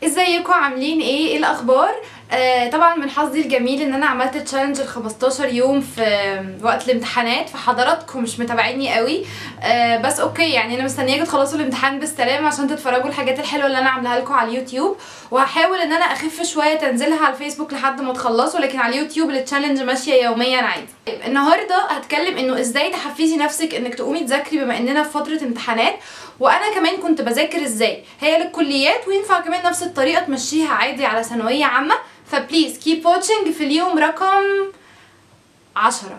ازيكم عاملين ايه ايه الاخبار آه طبعا من حظي الجميل ان انا عملت تشالنج ال 15 يوم في وقت الامتحانات فحضراتكم مش متابعيني قوي آه بس اوكي يعني انا مستنياكم تخلصوا الامتحان بالسلامه عشان تتفرجوا الحاجات الحلوه اللي انا عاملاها لكم على اليوتيوب وهحاول ان انا اخف شويه تنزلها على الفيسبوك لحد ما تخلصوا لكن على اليوتيوب التشالنج ماشيه يوميا عادي طيب النهارده هتكلم انه ازاي تحفزي نفسك انك تقومي تذاكري بما اننا في فتره امتحانات وانا كمان كنت بذاكر ازاي هي للكليات وينفع كمان نفس الطريقه تمشيها عادي على ثانويه عامه فبليز كيب واتشنج في اليوم رقم عشرة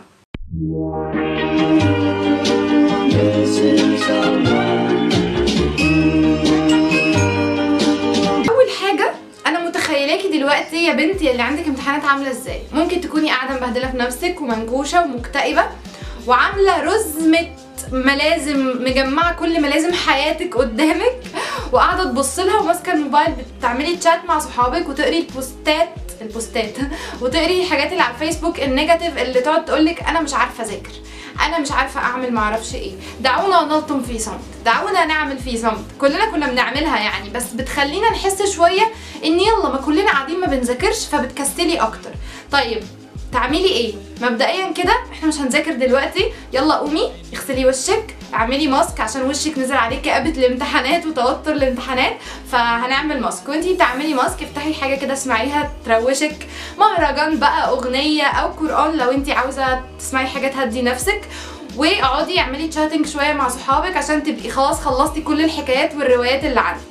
اول حاجه انا متخيلاكي دلوقتي يا بنتي اللي عندك امتحانات عامله ازاي ممكن تكوني قاعده مبهدله في نفسك ومنكوشه ومكتئبه وعامله رزمه ملازم مجمعه كل ملازم حياتك قدامك وقاعده تبص لها وماسكه الموبايل بتعملي تشات مع صحابك وتقري البوستات البوستات وتقري الحاجات اللي على الفيسبوك النيجاتيف اللي تقعد تقولك انا مش عارفه اذاكر انا مش عارفه اعمل معرفش ايه دعونا نلطم في صمت دعونا نعمل في صمت كلنا كنا بنعملها يعني بس بتخلينا نحس شويه ان يلا ما كلنا قاعدين ما بنذاكرش فبتكسلي اكتر طيب تعملي ايه مبدئيا كده احنا مش هنذاكر دلوقتي يلا قومي اغسلي وشك اعملي ماسك عشان وشك نزل عليه كآبة الامتحانات وتوتر الامتحانات فهنعمل ماسك وانتي بتعملي ماسك افتحي حاجه كده اسمعيها تروشك مهرجان بقى اغنيه او قران لو انتي عاوزه تسمعي حاجه تهدي نفسك واقعدي اعملي تشاتنج شويه مع صحابك عشان تبقي خلاص خلصتي كل الحكايات والروايات اللي عندك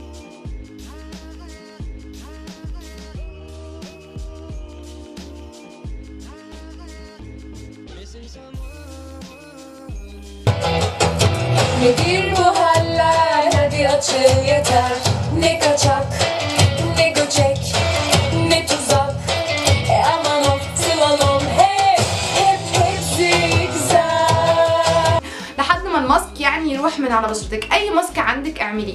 Ne bir muhalla hadi açıl yeter Ne kaçak ne göçek ne tuzak E aman of sılalım hep hep hepsi güzel لحد ما الماسك يعني يروح من على بشرتك اي ماسك عندك اعمليه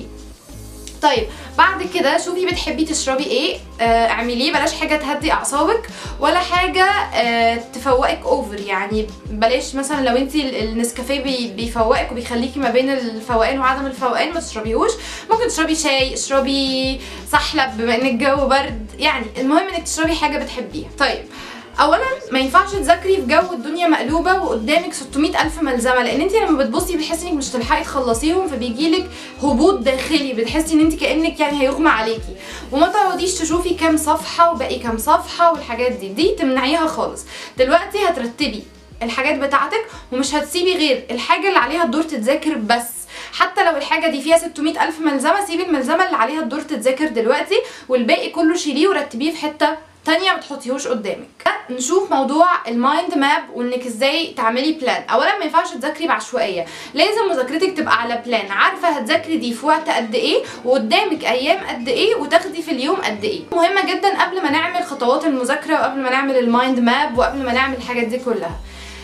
طيب بعد كده شوفي بتحبي تشربي ايه آه اعمليه بلاش حاجه تهدي اعصابك ولا حاجه آه تفوقك اوفر يعني بلاش مثلا لو انت النسكافيه بي بيفوقك وبيخليكي ما بين الفوقان وعدم الفوقان ما تشربيهوش ممكن تشربي شاي اشربي سحلب بما ان الجو برد يعني المهم انك تشربي حاجه بتحبيها طيب اولا ما ينفعش تذاكري في جو الدنيا مقلوبه وقدامك 600 الف ملزمه لان انت لما بتبصي بتحسي انك مش تلحقي تخلصيهم فبيجيلك هبوط داخلي بتحسي ان انت كانك يعني هيغمى عليكي وما تقعديش تشوفي كام صفحه وباقي كام صفحه والحاجات دي دي تمنعيها خالص دلوقتي هترتبي الحاجات بتاعتك ومش هتسيبي غير الحاجه اللي عليها الدور تتذاكر بس حتى لو الحاجة دي فيها 600 ألف ملزمة سيبي الملزمة اللي عليها الدور تتذاكر دلوقتي والباقي كله شيليه ورتبيه في حتة تانية ما تحطيهوش قدامك نشوف موضوع المايند ماب وانك ازاي تعملي بلان اولا ما ينفعش تذاكري بعشوائيه لازم مذاكرتك تبقى على بلان عارفه هتذاكري دي في وقت قد ايه وقدامك ايام قد ايه وتاخدي في اليوم قد ايه مهمه جدا قبل ما نعمل خطوات المذاكره وقبل ما نعمل المايند ماب وقبل ما نعمل الحاجات دي كلها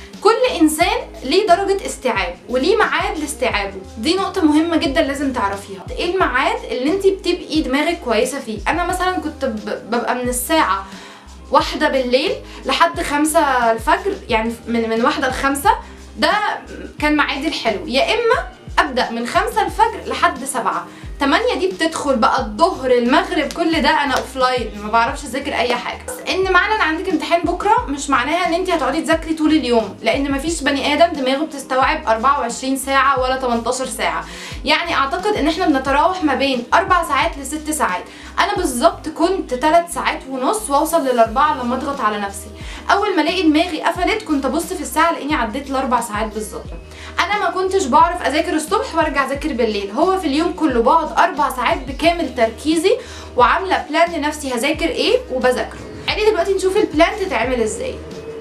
كل انسان ليه درجه استيعاب وليه ميعاد لاستيعابه دي نقطه مهمه جدا لازم تعرفيها ايه الميعاد اللي انت بتبقي دماغك كويسه فيه انا مثلا كنت ب- ببقى من الساعه واحدة بالليل لحد خمسة الفجر يعني من من واحدة لخمسة ده كان ميعادي الحلو يا اما ابدا من خمسة الفجر لحد سبعة تمانية دي بتدخل بقى الظهر المغرب كل ده انا اوفلاين ما بعرفش اذاكر اي حاجه بس ان معنى ان عندك امتحان بكره مش معناها ان انت هتقعدي تذاكري طول اليوم لان مفيش بني ادم دماغه بتستوعب 24 ساعه ولا 18 ساعه يعني اعتقد ان احنا بنتراوح ما بين 4 ساعات ل 6 ساعات انا بالظبط كنت 3 ساعات ونص واوصل للاربعه لما اضغط على نفسي اول ما الاقي دماغي قفلت كنت ابص في الساعه الاقيني عديت الاربع ساعات بالظبط انا ما كنتش بعرف اذاكر الصبح وارجع اذاكر بالليل هو في اليوم كله بقعد اربع ساعات بكامل تركيزي وعامله بلان لنفسي هذاكر ايه وبذاكره يعني دلوقتي نشوف البلان تتعمل ازاي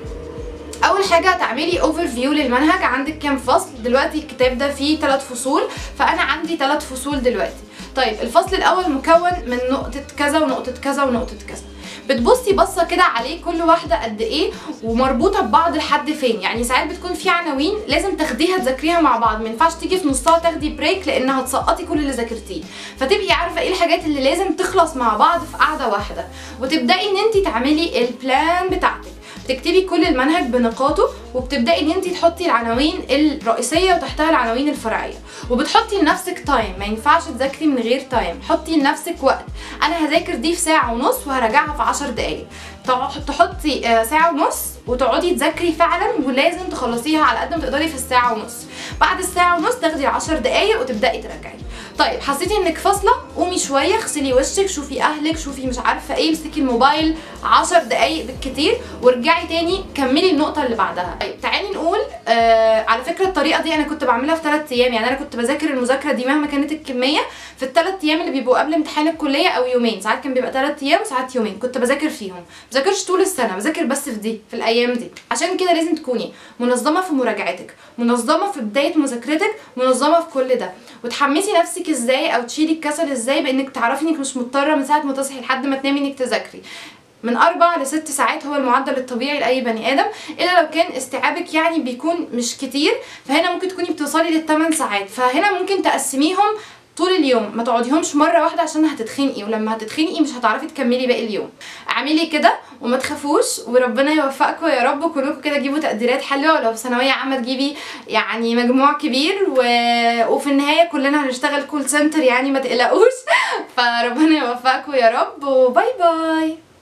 اول حاجه هتعملي اوفر فيو للمنهج عندك كام فصل دلوقتي الكتاب ده فيه 3 فصول فانا عندي 3 فصول دلوقتي طيب الفصل الاول مكون من نقطه كذا ونقطه كذا ونقطه كذا بتبصي بصه كده عليه كل واحده قد ايه ومربوطه ببعض لحد فين يعني ساعات بتكون في عناوين لازم تاخديها تذاكريها مع بعض ما ينفعش تيجي في نصها تاخدي بريك لان هتسقطي كل اللي ذاكرتيه فتبقي عارفه ايه الحاجات اللي لازم تخلص مع بعض في قعده واحده وتبداي ان انت تعملي البلان بتاعتك بتكتبي كل المنهج بنقاطه وبتبداي ان انت تحطي العناوين الرئيسيه وتحتها العناوين الفرعيه وبتحطي لنفسك تايم ما ينفعش تذاكري من غير تايم حطي لنفسك وقت انا هذاكر دي في ساعه ونص وهراجعها في 10 دقائق تحطي آه، ساعه ونص وتقعدي تذاكري فعلا ولازم تخلصيها على قد ما تقدري في الساعه ونص بعد الساعه ونص تاخدي 10 دقائق وتبداي تراجعي طيب حسيتي انك فاصله قومي شويه اغسلي وشك شوفي اهلك شوفي مش عارفه ايه امسكي الموبايل 10 دقايق بالكتير وارجعي تاني كملي النقطه اللي بعدها طيب تعالي نقول آه على فكره الطريقه دي انا كنت بعملها في 3 ايام يعني انا كنت بذاكر المذاكره دي مهما كانت الكميه في الثلاث ايام اللي بيبقوا قبل امتحان الكليه او يومين ساعات كان بيبقى 3 ايام وساعات يومين كنت بذاكر فيهم بذاكرش طول السنه بذاكر بس في دي في الايام دي عشان كده لازم تكوني منظمه في مراجعتك منظمه في بدايه مذاكرتك منظمه في كل ده وتحمسي نفسك ازاي او تشيلي الكسل ازاي بانك تعرفي انك مش مضطره من ساعه ما تصحي لحد ما تنامي انك تذاكري من أربع لست ساعات هو المعدل الطبيعي لأي بني آدم إلا لو كان استيعابك يعني بيكون مش كتير فهنا ممكن تكوني بتوصلي للثمان ساعات فهنا ممكن تقسميهم طول اليوم ما تقعديهمش مره واحده عشان هتتخنقي ولما هتتخنقي مش هتعرفي تكملي باقي اليوم اعملي كده وما تخافوش وربنا يوفقكم يا رب وكلكم كده تجيبوا تقديرات حلوه ولو في ثانويه عامه تجيبي يعني مجموع كبير و... وفي النهايه كلنا هنشتغل كول سنتر يعني ما تقلقوش فربنا يوفقكم يا رب وباي باي